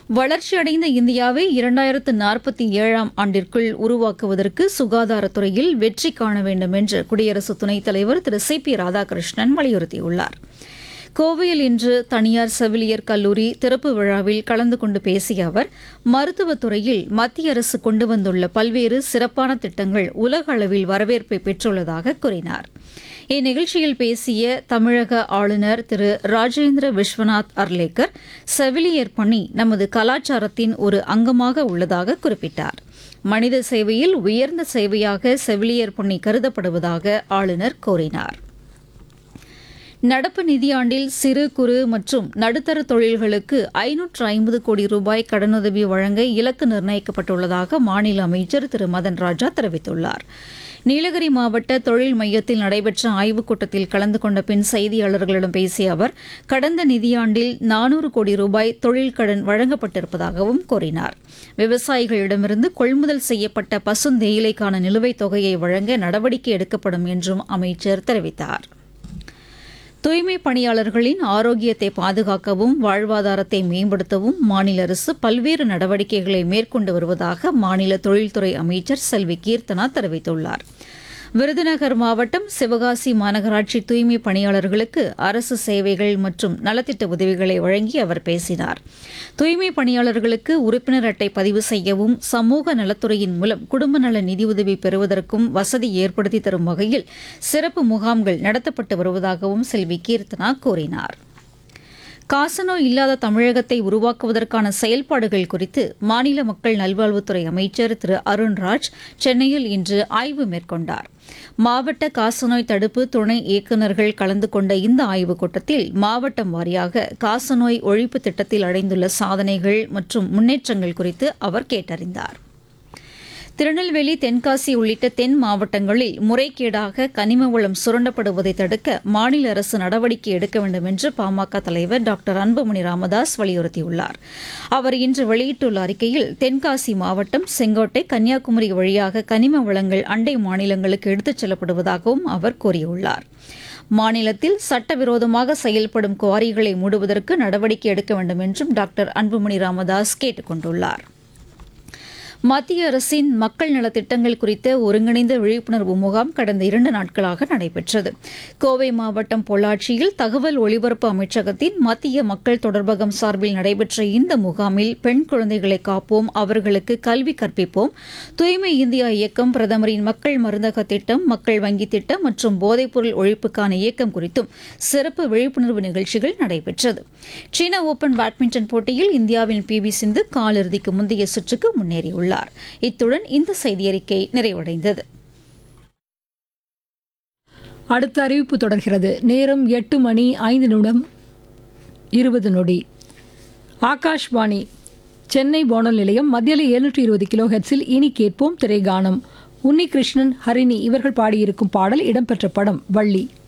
வளர்ச்சியடைந்த இந்தியாவை இரண்டாயிரத்து நாற்பத்தி ஏழாம் ஆண்டிற்குள் உருவாக்குவதற்கு சுகாதாரத்துறையில் வெற்றி காண வேண்டும் என்று குடியரசு துணைத் தலைவர் திரு சி பி ராதாகிருஷ்ணன் வலியுறுத்தியுள்ளார் கோவையில் இன்று தனியார் செவிலியர் கல்லூரி திறப்பு விழாவில் கலந்து கொண்டு பேசிய அவர் மருத்துவத் துறையில் மத்திய அரசு கொண்டு வந்துள்ள பல்வேறு சிறப்பான திட்டங்கள் உலக அளவில் வரவேற்பை பெற்றுள்ளதாக கூறினார் இந்நிகழ்ச்சியில் பேசிய தமிழக ஆளுநர் திரு ராஜேந்திர விஸ்வநாத் அர்லேக்கர் செவிலியர் பணி நமது கலாச்சாரத்தின் ஒரு அங்கமாக உள்ளதாக குறிப்பிட்டார் மனித சேவையில் உயர்ந்த சேவையாக செவிலியர் பணி கருதப்படுவதாக ஆளுநர் கூறினார் நடப்பு நிதியாண்டில் சிறு குறு மற்றும் நடுத்தர தொழில்களுக்கு ஐநூற்று ஐம்பது கோடி ரூபாய் கடனுதவி வழங்க இலக்கு நிர்ணயிக்கப்பட்டுள்ளதாக மாநில அமைச்சர் திரு மதன் ராஜா தெரிவித்துள்ளார் நீலகிரி மாவட்ட தொழில் மையத்தில் நடைபெற்ற ஆய்வுக் கூட்டத்தில் கலந்து கொண்ட பின் செய்தியாளர்களிடம் பேசிய அவர் கடந்த நிதியாண்டில் நானூறு கோடி ரூபாய் தொழில் கடன் வழங்கப்பட்டிருப்பதாகவும் கூறினார் விவசாயிகளிடமிருந்து கொள்முதல் செய்யப்பட்ட பசுந்தேயிலைக்கான நிலுவைத் தொகையை வழங்க நடவடிக்கை எடுக்கப்படும் என்றும் அமைச்சர் தெரிவித்தார் தூய்மை பணியாளர்களின் ஆரோக்கியத்தை பாதுகாக்கவும் வாழ்வாதாரத்தை மேம்படுத்தவும் மாநில அரசு பல்வேறு நடவடிக்கைகளை மேற்கொண்டு வருவதாக மாநில தொழில்துறை அமைச்சர் செல்வி கீர்த்தனா தெரிவித்துள்ளார் விருதுநகர் மாவட்டம் சிவகாசி மாநகராட்சி தூய்மை பணியாளர்களுக்கு அரசு சேவைகள் மற்றும் நலத்திட்ட உதவிகளை வழங்கி அவர் பேசினார் தூய்மை பணியாளர்களுக்கு உறுப்பினர் அட்டை பதிவு செய்யவும் சமூக நலத்துறையின் மூலம் குடும்ப நல நிதியுதவி பெறுவதற்கும் வசதி ஏற்படுத்தி தரும் வகையில் சிறப்பு முகாம்கள் நடத்தப்பட்டு வருவதாகவும் செல்வி கீர்த்தனா கூறினார் காசநோய் இல்லாத தமிழகத்தை உருவாக்குவதற்கான செயல்பாடுகள் குறித்து மாநில மக்கள் நல்வாழ்வுத்துறை அமைச்சர் திரு அருண்ராஜ் சென்னையில் இன்று ஆய்வு மேற்கொண்டார் மாவட்ட காசநோய் தடுப்பு துணை இயக்குநர்கள் கலந்து கொண்ட இந்த ஆய்வுக் கூட்டத்தில் மாவட்டம் வாரியாக காசநோய் ஒழிப்பு திட்டத்தில் அடைந்துள்ள சாதனைகள் மற்றும் முன்னேற்றங்கள் குறித்து அவர் கேட்டறிந்தார் திருநெல்வேலி தென்காசி உள்ளிட்ட தென் மாவட்டங்களில் முறைகேடாக கனிம வளம் சுரண்டப்படுவதை தடுக்க மாநில அரசு நடவடிக்கை எடுக்க வேண்டும் என்று பாமக தலைவர் டாக்டர் அன்புமணி ராமதாஸ் வலியுறுத்தியுள்ளார் அவர் இன்று வெளியிட்டுள்ள அறிக்கையில் தென்காசி மாவட்டம் செங்கோட்டை கன்னியாகுமரி வழியாக கனிம வளங்கள் அண்டை மாநிலங்களுக்கு எடுத்துச் செல்லப்படுவதாகவும் அவர் கூறியுள்ளார் மாநிலத்தில் சட்டவிரோதமாக செயல்படும் குவாரிகளை மூடுவதற்கு நடவடிக்கை எடுக்க வேண்டும் என்றும் டாக்டர் அன்புமணி ராமதாஸ் கேட்டுக் கொண்டுள்ளார் மத்திய அரசின் மக்கள் நலத்திட்டங்கள் குறித்த ஒருங்கிணைந்த விழிப்புணர்வு முகாம் கடந்த இரண்டு நாட்களாக நடைபெற்றது கோவை மாவட்டம் பொள்ளாச்சியில் தகவல் ஒலிபரப்பு அமைச்சகத்தின் மத்திய மக்கள் தொடர்பகம் சார்பில் நடைபெற்ற இந்த முகாமில் பெண் குழந்தைகளை காப்போம் அவர்களுக்கு கல்வி கற்பிப்போம் தூய்மை இந்தியா இயக்கம் பிரதமரின் மக்கள் மருந்தக திட்டம் மக்கள் வங்கி திட்டம் மற்றும் போதைப்பொருள் ஒழிப்புக்கான இயக்கம் குறித்தும் சிறப்பு விழிப்புணர்வு நிகழ்ச்சிகள் நடைபெற்றது சீன ஓபன் பேட்மிண்டன் போட்டியில் இந்தியாவின் பி வி சிந்து காலிறுதிக்கு முந்தைய சுற்றுக்கு முன்னேறியுள்ளார் உள்ளார் இத்துடன் இந்த செய்தியறிக்கை நிறைவடைந்தது அடுத்த அறிவிப்பு தொடர்கிறது நேரம் எட்டு மணி ஐந்து நிமிடம் இருபது நொடி ஆகாஷ்வாணி சென்னை வானொலி நிலையம் மத்தியில் எழுநூற்றி இருபது கிலோ ஹெட்ஸில் இனி கேட்போம் திரைகானம் உன்னிகிருஷ்ணன் ஹரிணி இவர்கள் பாடியிருக்கும் பாடல் இடம்பெற்ற படம் வள்ளி